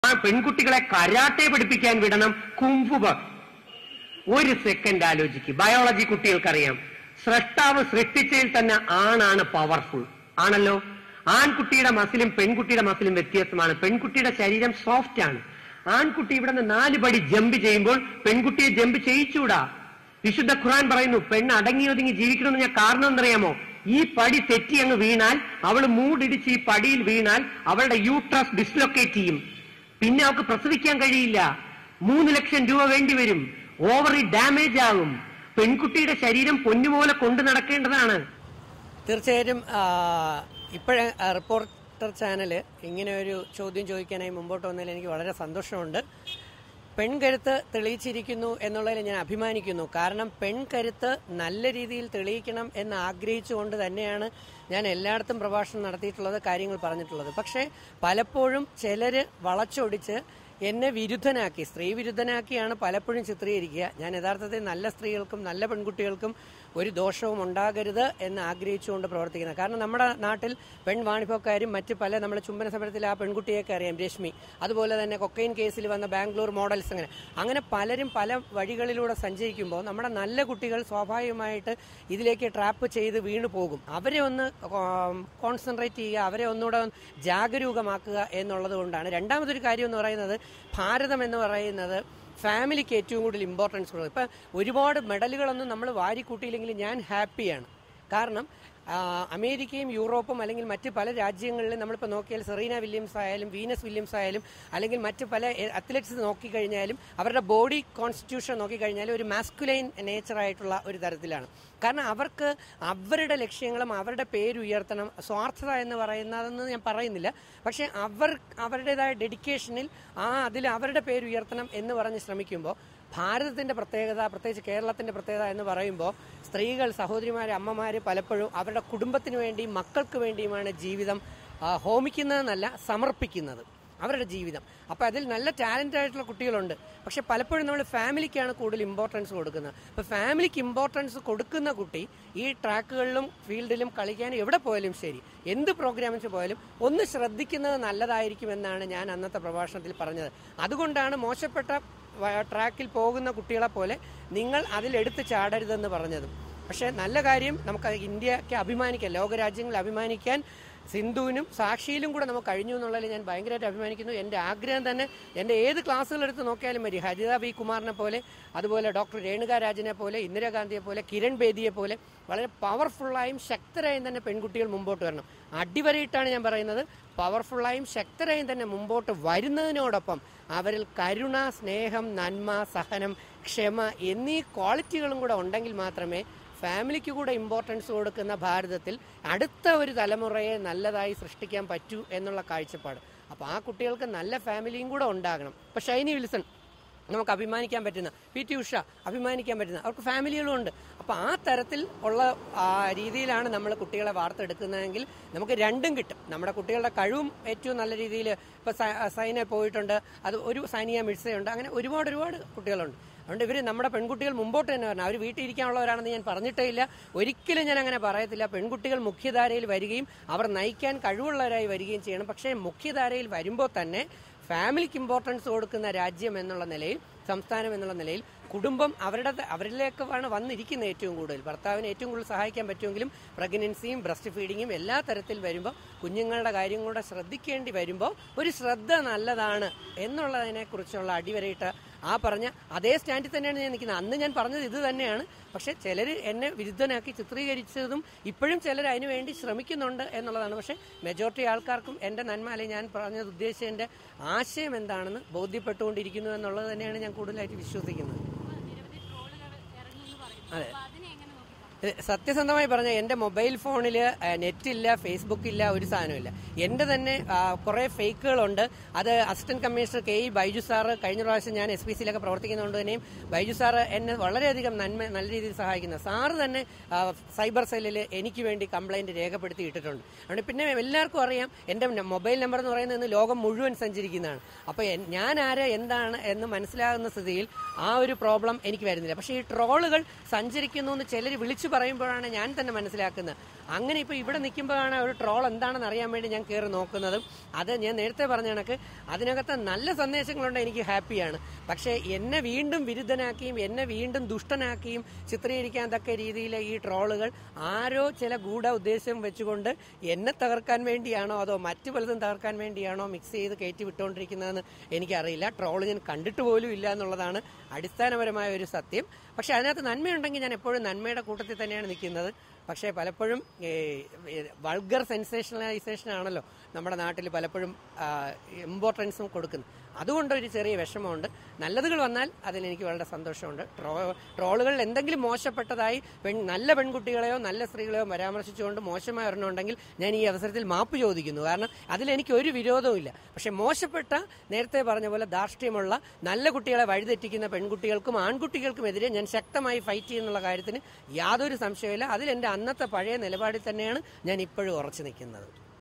ആ പെൺകുട്ടികളെ കരാട്ടെ പഠിപ്പിക്കാൻ വിടണം കുംഫുബ ഒരു സെക്കൻഡ് ആലോചിക്ക് ബയോളജി കുട്ടികൾക്കറിയാം സ്രഷ്ടാവ് സൃഷ്ടിച്ചതിൽ തന്നെ ആണാണ് പവർഫുൾ ആണല്ലോ ആൺകുട്ടിയുടെ മസിലും പെൺകുട്ടിയുടെ മസിലും വ്യത്യാസമാണ് പെൺകുട്ടിയുടെ ശരീരം സോഫ്റ്റ് ആണ് ആൺകുട്ടി ഇവിടെ നിന്ന് നാല് പടി ജമ്പ് ചെയ്യുമ്പോൾ പെൺകുട്ടിയെ ജമ്പ് ചെയ്യിച്ചൂടാ വിശുദ്ധ ഖുർആൻ പറയുന്നു പെണ്ണ് അടങ്ങി ഒതുങ്ങി ജീവിക്കണമെന്ന് ഞാൻ കാരണം എന്തറിയാമോ ഈ പടി തെറ്റി അങ്ങ് വീണാൽ അവൾ മൂടിടിച്ച് ഈ പടിയിൽ വീണാൽ അവളുടെ യൂട്രസ് ഡിസ്ലൊക്കേറ്റ് ചെയ്യും പിന്നെ അവൾക്ക് പ്രസവിക്കാൻ കഴിയില്ല മൂന്ന് ലക്ഷം രൂപ വേണ്ടി വരും ഓവറി ഡാമേജ് ആകും പെൺകുട്ടിയുടെ ശരീരം പൊന്നുപോലെ കൊണ്ടു നടക്കേണ്ടതാണ് തീർച്ചയായിട്ടും ഇപ്പോഴേ റിപ്പോർട്ടർ ചാനൽ ഇങ്ങനെ ഒരു ചോദ്യം ചോദിക്കാനായി മുമ്പോട്ട് വന്നതിൽ എനിക്ക് വളരെ സന്തോഷമുണ്ട് പെൺകരുത്ത് തെളിയിച്ചിരിക്കുന്നു എന്നുള്ളതിൽ ഞാൻ അഭിമാനിക്കുന്നു കാരണം പെൺകരുത്ത് നല്ല രീതിയിൽ തെളിയിക്കണം എന്ന് ആഗ്രഹിച്ചുകൊണ്ട് തന്നെയാണ് ഞാൻ എല്ലായിടത്തും പ്രഭാഷണം നടത്തിയിട്ടുള്ളത് കാര്യങ്ങൾ പറഞ്ഞിട്ടുള്ളത് പക്ഷേ പലപ്പോഴും ചിലര് വളച്ചൊടിച്ച് എന്നെ വിരുദ്ധനാക്കി സ്ത്രീ വിരുദ്ധനാക്കിയാണ് പലപ്പോഴും ചിത്രീകരിക്കുക ഞാൻ യഥാർത്ഥത്തിൽ നല്ല സ്ത്രീകൾക്കും നല്ല പെൺകുട്ടികൾക്കും ഒരു ദോഷവും ഉണ്ടാകരുത് എന്ന് ആഗ്രഹിച്ചുകൊണ്ട് പ്രവർത്തിക്കുന്നത് കാരണം നമ്മുടെ നാട്ടിൽ പെൺവാണിഭക്കാരും മറ്റ് പല നമ്മുടെ ചുംബന സമരത്തിൽ ആ പെൺകുട്ടിയൊക്കെ അറിയാം രശ്മി അതുപോലെ തന്നെ കൊക്കൈൻ കേസിൽ വന്ന ബാംഗ്ലൂർ മോഡൽസ് അങ്ങനെ അങ്ങനെ പലരും പല വഴികളിലൂടെ സഞ്ചരിക്കുമ്പോൾ നമ്മുടെ നല്ല കുട്ടികൾ സ്വാഭാവികമായിട്ട് ഇതിലേക്ക് ട്രാപ്പ് ചെയ്ത് വീണു പോകും അവരെ ഒന്ന് കോൺസെൻട്രേറ്റ് ചെയ്യുക അവരെ ഒന്നുകൂടെ ജാഗരൂകമാക്കുക എന്നുള്ളത് കൊണ്ടാണ് രണ്ടാമതൊരു കാര്യം എന്ന് പറയുന്നത് ഭാരതം എന്ന് പറയുന്നത് ഫാമിലിക്ക് ഏറ്റവും കൂടുതൽ ഇമ്പോർട്ടൻസ് കൊടുക്കും ഇപ്പം ഒരുപാട് മെഡലുകളൊന്നും നമ്മൾ വാരിക്കൂട്ടിയില്ലെങ്കിൽ ഞാൻ ഹാപ്പിയാണ് കാരണം ആ, അമേരിക്കയും യൂറോപ്പും അല്ലെങ്കിൽ മറ്റ് പല രാജ്യങ്ങളിലും നമ്മളിപ്പോൾ നോക്കിയാൽ സെറീന വില്യംസ് ആയാലും വീനസ് വില്യംസ് ആയാലും അല്ലെങ്കിൽ മറ്റ് പല അത്ലറ്റ്സ് നോക്കിക്കഴിഞ്ഞാലും അവരുടെ ബോഡി കോൺസ്റ്റിറ്റ്യൂഷൻ നോക്കിക്കഴിഞ്ഞാലും ഒരു മാസ്കുലൈൻ നേച്ചറായിട്ടുള്ള ഒരു തരത്തിലാണ് കാരണം അവർക്ക് അവരുടെ ലക്ഷ്യങ്ങളും അവരുടെ പേര് ഉയർത്തണം സ്വാർത്ഥത എന്ന് പറയുന്നതെന്ന് ഞാൻ പറയുന്നില്ല പക്ഷേ അവർ അവരുടേതായ ഡെഡിക്കേഷനിൽ ആ അതിൽ അവരുടെ പേര് ഉയർത്തണം എന്ന് പറഞ്ഞ് ശ്രമിക്കുമ്പോൾ ഭാരതത്തിന്റെ പ്രത്യേകത പ്രത്യേകിച്ച് കേരളത്തിന്റെ പ്രത്യേകത എന്ന് പറയുമ്പോൾ സ്ത്രീകൾ സഹോദരിമാര് അമ്മമാര് പലപ്പോഴും അവരുടെ കുടുംബത്തിന് വേണ്ടിയും മക്കൾക്ക് വേണ്ടിയുമാണ് ജീവിതം ആ, ഹോമിക്കുന്നതെന്നല്ല സമർപ്പിക്കുന്നത് അവരുടെ ജീവിതം അപ്പോൾ അതിൽ നല്ല ടാലൻ്റ് ആയിട്ടുള്ള കുട്ടികളുണ്ട് പക്ഷെ പലപ്പോഴും നമ്മൾ ഫാമിലിക്കാണ് കൂടുതൽ ഇമ്പോർട്ടൻസ് കൊടുക്കുന്നത് അപ്പോൾ ഫാമിലിക്ക് ഇമ്പോർട്ടൻസ് കൊടുക്കുന്ന കുട്ടി ഈ ട്രാക്കുകളിലും ഫീൽഡിലും കളിക്കാൻ എവിടെ പോയാലും ശരി എന്ത് പ്രോഗ്രാമിന് പോയാലും ഒന്ന് ശ്രദ്ധിക്കുന്നത് നല്ലതായിരിക്കുമെന്നാണ് ഞാൻ അന്നത്തെ പ്രഭാഷണത്തിൽ പറഞ്ഞത് അതുകൊണ്ടാണ് മോശപ്പെട്ട വ- ട്രാക്കിൽ പോകുന്ന കുട്ടികളെ പോലെ നിങ്ങൾ അതിലെടുത്ത് ചാടരുതെന്ന് പറഞ്ഞതും പക്ഷേ നല്ല കാര്യം നമുക്ക് ഇന്ത്യക്ക് അഭിമാനിക്കാൻ ലോകരാജ്യങ്ങളിൽ അഭിമാനിക്കാൻ സിന്ധുവിനും സാക്ഷിയിലും കൂടെ നമുക്ക് കഴിഞ്ഞു എന്നുള്ളതിൽ ഞാൻ ഭയങ്കരമായിട്ട് അഭിമാനിക്കുന്നു എൻ്റെ ആഗ്രഹം തന്നെ എൻ്റെ ഏത് ക്ലാസ്സുകൾ എടുത്ത് നോക്കിയാലും മതി ഹരിത വി കുമാറിനെ പോലെ അതുപോലെ ഡോക്ടർ രേണുക രാജിനെ പോലെ ഇന്ദിരാഗാന്ധിയെ പോലെ കിരൺ ബേദിയെ പോലെ വളരെ പവർഫുള്ളായും ശക്തരായും തന്നെ പെൺകുട്ടികൾ മുമ്പോട്ട് വരണം അടിവരയിട്ടാണ് ഞാൻ പറയുന്നത് പവർഫുള്ളായും ശക്തരായും തന്നെ മുമ്പോട്ട് വരുന്നതിനോടൊപ്പം അവരിൽ കരുണ സ്നേഹം നന്മ സഹനം ക്ഷമ എന്നീ ക്വാളിറ്റികളും കൂടെ ഉണ്ടെങ്കിൽ മാത്രമേ ഫാമിലിക്ക് കൂടെ ഇമ്പോർട്ടൻസ് കൊടുക്കുന്ന ഭാരതത്തിൽ അടുത്ത ഒരു തലമുറയെ നല്ലതായി സൃഷ്ടിക്കാൻ പറ്റൂ എന്നുള്ള കാഴ്ചപ്പാട് അപ്പോൾ ആ കുട്ടികൾക്ക് നല്ല ഫാമിലിയും കൂടെ ഉണ്ടാകണം ഇപ്പം ഷൈനി വിൽസൺ നമുക്ക് അഭിമാനിക്കാൻ പറ്റുന്ന പി ടി ഉഷ അഭിമാനിക്കാൻ പറ്റുന്ന അവർക്ക് ഫാമിലികളും ഉണ്ട് അപ്പോൾ ആ തരത്തിൽ ഉള്ള ആ രീതിയിലാണ് നമ്മൾ കുട്ടികളെ വാർത്തെടുക്കുന്നതെങ്കിൽ നമുക്ക് രണ്ടും കിട്ടും നമ്മുടെ കുട്ടികളുടെ കഴിവും ഏറ്റവും നല്ല രീതിയിൽ ഇപ്പോൾ സൈന പോയിട്ടുണ്ട് അത് ഒരു സൈനിയ മിഴ്സയുണ്ട് അങ്ങനെ ഒരുപാട് ഒരുപാട് കുട്ടികളുണ്ട് അതുകൊണ്ട് ഇവർ നമ്മുടെ പെൺകുട്ടികൾ മുമ്പോട്ട് തന്നെ വരണം അവർ വീട്ടിൽ ഇരിക്കാനുള്ളവരാണെന്ന് ഞാൻ പറഞ്ഞിട്ടേ ഇല്ല ഒരിക്കലും ഞാൻ അങ്ങനെ പറയത്തില്ല പെൺകുട്ടികൾ മുഖ്യധാരയിൽ വരികയും അവർ നയിക്കാൻ കഴിവുള്ളവരായി വരികയും ചെയ്യണം പക്ഷേ മുഖ്യധാരയിൽ വരുമ്പോൾ തന്നെ ഫാമിലിക്ക് ഇമ്പോർട്ടൻസ് കൊടുക്കുന്ന രാജ്യം എന്നുള്ള നിലയിൽ സംസ്ഥാനം എന്നുള്ള നിലയിൽ കുടുംബം അവരുടെ അവരിലേക്കാണ് വന്നിരിക്കുന്നത് ഏറ്റവും കൂടുതൽ ഭർത്താവിനെ ഏറ്റവും കൂടുതൽ സഹായിക്കാൻ പറ്റുമെങ്കിലും പ്രഗ്നൻസിയും ബ്രസ്റ്റ് ഫീഡിങ്ങും എല്ലാ തരത്തിൽ വരുമ്പോൾ കുഞ്ഞുങ്ങളുടെ കാര്യം കൂടെ ശ്രദ്ധിക്കേണ്ടി വരുമ്പോൾ ഒരു ശ്രദ്ധ നല്ലതാണ് എന്നുള്ളതിനെ കുറിച്ചുള്ള അടിവരയിട്ട ആ പറഞ്ഞ അതേ സ്റ്റാൻഡിൽ തന്നെയാണ് ഞാൻ നിൽക്കുന്നത് അന്ന് ഞാൻ പറഞ്ഞത് ഇത് തന്നെയാണ് പക്ഷെ ചിലർ എന്നെ വിരുദ്ധനാക്കി ചിത്രീകരിച്ചതും ഇപ്പോഴും ചിലർ അതിനു വേണ്ടി ശ്രമിക്കുന്നുണ്ട് എന്നുള്ളതാണ് പക്ഷെ മെജോറിറ്റി ആൾക്കാർക്കും എൻ്റെ നന്മ അല്ലെങ്കിൽ ഞാൻ പറഞ്ഞത് ഉദ്ദേശിച്ചതിൻ്റെ ആശയം എന്താണെന്ന് ബോധ്യപ്പെട്ടുകൊണ്ടിരിക്കുന്നു എന്നുള്ളത് തന്നെയാണ് ഞാൻ കൂടുതലായിട്ട് വിശ്വസിക്കുന്നത് നിരവധി ട്രോളുകൾ ഇറങ്ങി എന്ന് പറയുന്നു അതെ. അപ്പൊ അതിനെ എങ്ങനെ നോക്കിക്കാണും ഇത് സത്യസന്ധമായി പറഞ്ഞ എൻ്റെ മൊബൈൽ ഫോണിൽ നെറ്റില്ല ഫേസ്ബുക്ക് ഇല്ല ഒരു സാധനമില്ല എൻ്റെ തന്നെ ആ, കുറേ ഫേക്കുകളുണ്ട് അത് assistant commissioner K E Baiju sir കഴിഞ്ഞ പ്രാവശ്യം ഞാൻ എസ് പി സിയിലൊക്കെ പ്രവർത്തിക്കുന്നതുകൊണ്ട് തന്നെയും ബൈജു സാറ് എന്നെ വളരെയധികം നന്മ നല്ല രീതിയിൽ സഹായിക്കുന്ന സാറ് തന്നെ ആ, സൈബർ സെല്ലിൽ എനിക്ക് വേണ്ടി കംപ്ലൈന്റ് രേഖപ്പെടുത്തി ഇട്ടിട്ടുണ്ട് അതുകൊണ്ട് പിന്നെ എല്ലാവർക്കും അറിയാം എൻ്റെ മൊബൈൽ നമ്പർ എന്ന് പറയുന്നത് ഇന്ന് ലോകം മുഴുവൻ സഞ്ചരിക്കുന്നതാണ് അപ്പോൾ എൻ- ഞാൻ ആര് എന്താണ് എന്ന് മനസ്സിലാകുന്ന സ്ഥിതിയിൽ ആ ഒരു പ്രോബ്ലം എനിക്ക് വരുന്നില്ല പക്ഷേ ഈ ട്രോളുകൾ സഞ്ചരിക്കുന്നു എന്ന് ചിലർ വിളിച്ചു പറയുമ്പോഴാണ് ഞാൻ തന്നെ മനസ്സിലാക്കുന്നത് അങ്ങനെ ഇപ്പോൾ ഇവിടെ നിൽക്കുമ്പോഴാണ് ഒരു ട്രോൾ എന്താണെന്ന് അറിയാൻ വേണ്ടി ഞാൻ കയറി നോക്കുന്നതും അത് ഞാൻ നേരത്തെ പറഞ്ഞ കണക്ക് അതിനകത്ത് നല്ല സന്ദേശങ്ങളുണ്ട് എനിക്ക് ഹാപ്പിയാണ് പക്ഷേ എന്നെ വീണ്ടും വിരുദ്ധനാക്കിയും എന്നെ വീണ്ടും ദുഷ്ടനാക്കിയും ചിത്രീകരിക്കാൻ തക്ക രീതിയിൽ ഈ ട്രോളുകൾ ആരോ ചില ഗൂഢ ഉദ്ദേശം വെച്ചുകൊണ്ട് എന്നെ തകർക്കാൻ വേണ്ടിയാണോ അതോ മറ്റു പലതും തകർക്കാൻ വേണ്ടിയാണോ മിക്സ് ചെയ്ത് കയറ്റി വിട്ടുകൊണ്ടിരിക്കുന്നതെന്ന് എനിക്കറിയില്ല ട്രോള് ഞാൻ കണ്ടിട്ട് പോലും ഇല്ല എന്നുള്ളതാണ് അടിസ്ഥാനപരമായ ഒരു സത്യം പക്ഷെ അതിനകത്ത് നന്മയുണ്ടെങ്കിൽ ഞാൻ എപ്പോഴും നന്മയുടെ കൂട്ടത്തിൽ തന്നെയാണ് നിൽക്കുന്നത് പക്ഷേ പലപ്പോഴും വൾഗർ സെൻസേഷണലൈസേഷൻ ആണല്ലോ നമ്മുടെ നാട്ടിൽ പലപ്പോഴും ഇമ്പോർട്ടൻസും കൊടുക്കുന്നത് അതുകൊണ്ട് ഒരു ചെറിയ വിഷമമുണ്ട് നല്ലതുകൾ വന്നാൽ അതിൽ എനിക്ക് വളരെ സന്തോഷമുണ്ട് ട്രോ ട്രോളുകളിൽ എന്തെങ്കിലും മോശപ്പെട്ടതായി പെൺ നല്ല പെൺകുട്ടികളെയോ നല്ല സ്ത്രീകളെയോ പരാമർശിച്ചുകൊണ്ട് മോശമായ ഒരെണ്ണമുണ്ടെങ്കിൽ ഞാൻ ഈ അവസരത്തിൽ മാപ്പ് ചോദിക്കുന്നു കാരണം അതിലെനിക്ക് ഒരു വിരോധവുമില്ല പക്ഷെ മോശപ്പെട്ട നേരത്തെ പറഞ്ഞ പോലെ ധാർഷ്ട്യമുള്ള നല്ല കുട്ടികളെ വഴിതെറ്റിക്കുന്ന പെൺകുട്ടികൾക്കും ആൺകുട്ടികൾക്കുമെതിരെ ഞാൻ ശക്തമായി ഫൈറ്റ് ചെയ്യുന്നുള്ള കാര്യത്തിന് യാതൊരു സംശയമില്ല അതിൽ എൻ്റെ അന്നത്തെ പഴയ നിലപാടിൽ തന്നെയാണ് ഞാൻ ഇപ്പോഴും ഉറച്ചു നിൽക്കുന്നത്